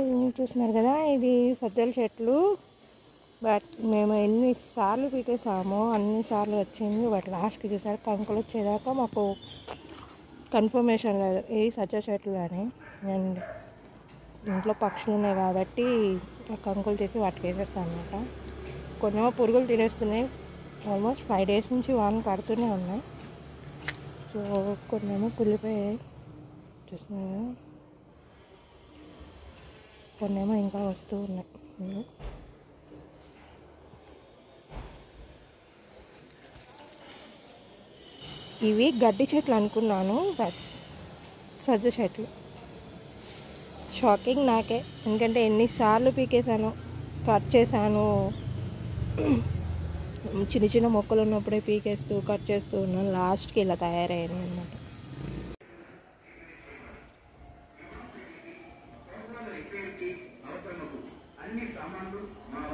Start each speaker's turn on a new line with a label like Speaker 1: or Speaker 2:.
Speaker 1: చూస్తున్నారు కదా ఇది సజ్జల చెట్లు బట్ మేము ఎన్నిసార్లు పీకేసామో అన్నిసార్లు వచ్చింది బట్ లాస్ట్కి చూసారు కంకులు వచ్చేదాకా మాకు కన్ఫర్మేషన్ లేదు ఏ సజ్జ చెట్లు అని అండ్ ఇంట్లో పక్షులు ఉన్నాయి కాబట్టి ఆ కంకులు తీసి వాటికి వేసేస్తాను అనమాట కొన్నేమో పురుగులు తినేస్తున్నాయి ఆల్మోస్ట్ ఫైవ్ డేస్ నుంచి వాన పడుతూనే ఉన్నాయి సో కొన్నేమో కుళ్ళిపోయాయి చూస్తున్నారు కదా కొన్నేమో ఇంకా వస్తూ ఉన్నాయి ఇదిగో. ఇవి గడ్డి చెట్లు అనుకున్నాను బట్ సజ్జ చెట్లు షాకింగ్ నాకే ఎందుకంటే ఎన్నిసార్లు పీకేశాను కట్ చేశాను చిన్న చిన్న మొక్కలు ఉన్నప్పుడే పీకేస్తూ కట్ చేస్తూ ఉన్నాను లాస్ట్కి ఇలా తయారయ్యాను అనమాట
Speaker 2: రిపేర్కి అవసరమగు అన్ని సామాన్లు మా